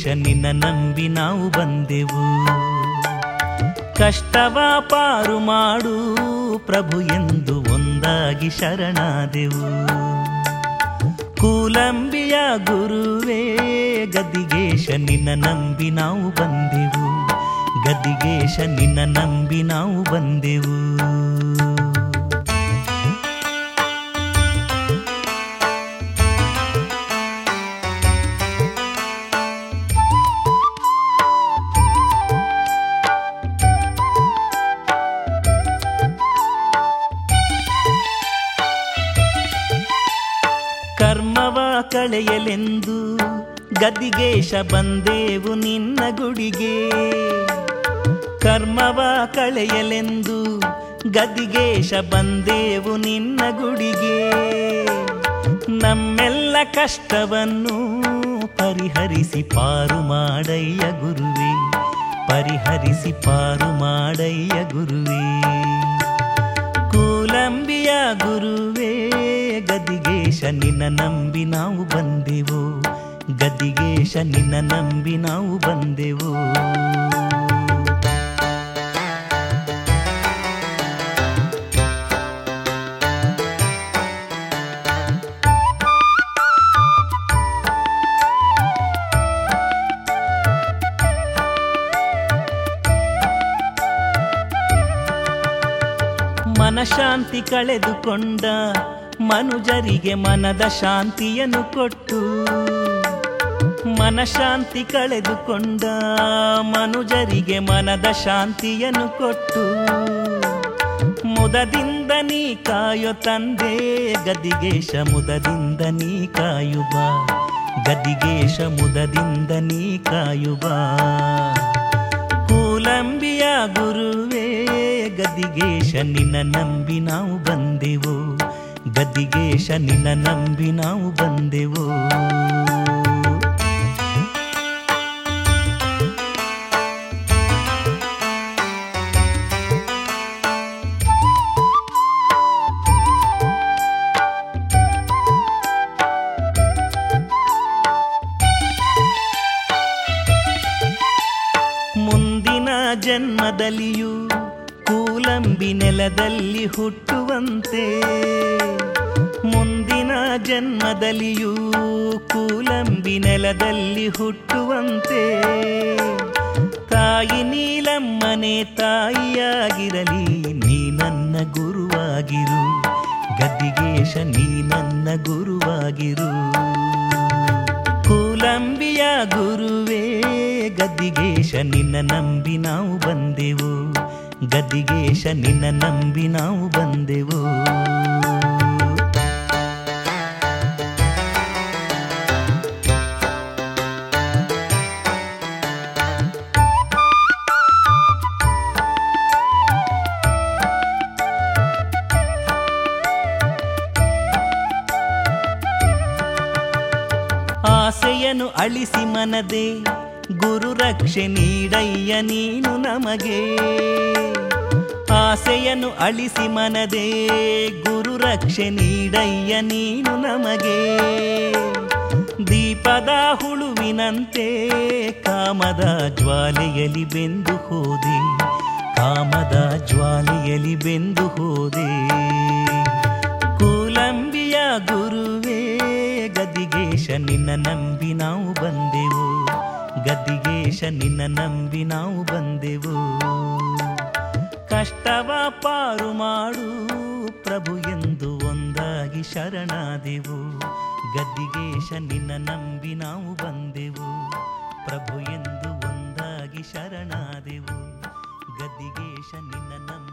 ನಿನ್ನ ನಂಬಿ ನಾವು ಬಂದೆವು ಕಷ್ಟವ ಪಾರು ಮಾಡು ಪ್ರಭು ಎಂದು ಒಂದಾಗಿ ಶರಣಾದೆವು ಕೂಲಂಬಿಯ ಗುರುವೇ ಗದ್ದಿಗೇಶ ನಿನ್ನ ನಂಬಿ ನಾವು ಬಂದೆವು ಗದ್ದಿಗೇಶ ನಿನ್ನ ನಂಬಿ ನಾವು ಬಂದೆವು ಕರ್ಮವ ಕಳೆಯಲೆಂದು ಗದ್ದಿಗೇಶ ಬಂದೇವು ನಿನ್ನ ಗುಡಿಗೆ ಕರ್ಮವ ಕಳೆಯಲೆಂದು ಗದ್ದಿಗೇಶ ಬಂದೇವು ನಿನ್ನ ಗುಡಿಗೆ ನಮ್ಮೆಲ್ಲ ಕಷ್ಟವನ್ನು ಪರಿಹರಿಸಿ ಪಾರು ಮಾಡಯ್ಯ ಗುರುವೇ ಪರಿಹರಿಸಿ ಪಾರು ಮಾಡಯ್ಯ ಗುರುವೇ ಕೂಲಂಬಿಯ ಗುರುವೇ ಗದಿಗೇಶ ನಿನ್ನ ನಂಬಿ ನಾವು ಬಂದೆವು ಗದಿಗೇಶ ನಿನ್ನ ನಂಬಿ ನಾವು ಬಂದೆವು ಮನಶಾಂತಿ ಕಳೆದುಕೊಂಡ ಮನುಜರಿಗೆ ಮನದ ಶಾಂತಿಯನ್ನು ಕೊಟ್ಟು ಮನಶಾಂತಿ ಕಳೆದುಕೊಂಡ ಮನುಜರಿಗೆ ಮನದ ಶಾಂತಿಯನ್ನು ಕೊಟ್ಟು ಮುದದಿಂದ ನೀ ಕಾಯೋ ತಂದೆ ಗದಿಗೇಶ ಮುದದಿಂದ ನೀ ಕಾಯುವ ಗದಿಗೇಶ ಮುದದಿಂದ ನೀ ಕಾಯುವ ಕೂಲಂಬಿಯ ಗುರುವೇ ಗದಿಗೇಶ ನಿನ್ನ ನಂಬಿ ನಾವು ಬಂದೆವು ಗದಿಗೇಶ ನಿನ್ನ ನಂಬಿ ನಾವು ಬಂದೆವು ಮುಂದಿನ ಜನ್ಮದಲ್ಲಿಯೂ ಕೂಲಂಬಿ ನೆಲದಲ್ಲಿ ಹುಟ್ಟುವಂತೆ ಮುಂದಿನ ಜನ್ಮದಲ್ಲಿಯೂ ಕೂಲಂಬಿ ನೆಲದಲ್ಲಿ ಹುಟ್ಟುವಂತೆ ತಾಯಿ ನೀಲಮ್ಮನೆ ತಾಯಿಯಾಗಿರಲಿ ನೀ ನನ್ನ ಗುರುವಾಗಿರು ಗದ್ದಿಗೇಶ ನೀ ನನ್ನ ಗುರುವಾಗಿರು ಕೂಲಂಬಿಯ ಗುರುವೇ ಗದ್ದಿಗೇಶ ನಿನ್ನ ನಂಬಿ ನಾವು ಬಂದೆವು ಗದ್ದಿಗೇಶ ನಿನ್ನ ನಂಬಿ ನಾವು ಬಂದೆವು ಆಸೆಯನ್ನು ಅಳಿಸಿ ಮನದೆ ಗುರು ರಕ್ಷೆ ನೀಡಯ್ಯ ನೀನು ನಮಗೆ ಆಸೆಯನ್ನು ಅಳಿಸಿ ಮನದೆ ಗುರು ರಕ್ಷೆ ನೀಡಯ್ಯ ನೀನು ನಮಗೆ ದೀಪದ ಹುಳುವಿನಂತೆ ಕಾಮದ ಜ್ವಾಲೆಯಲಿ ಬೆಂದು ಹೋದೆ ಕಾಮದ ಜ್ವಾಲೆಯಲಿ ಬೆಂದು ಹೋದೆ ಕೂಲಂಬಿಯ ಗುರುವೇ ಗದಿಗೇಶ ನಿನ್ನ ನಂಬಿ ನಾವು ಬಂದೆವು ಗದಿಗೇಶ ನಿನ್ನ ನಂಬಿ ನಾವು ಬಂದೆವು ಕಷ್ಟವ ಪಾರು ಮಾಡು ಪ್ರಭು ಎಂದು ಒಂದಾಗಿ ಶರಣಾದೆವು ಗದ್ದಿಗೇಶ ನಿನ್ನ ನಂಬಿ ನಾವು ಬಂದೆವು ಪ್ರಭು ಎಂದು ಒಂದಾಗಿ ಶರಣಾದೆವು ಗದ್ದಿಗೇಶ ನಿನ್ನ ನಂಬಿ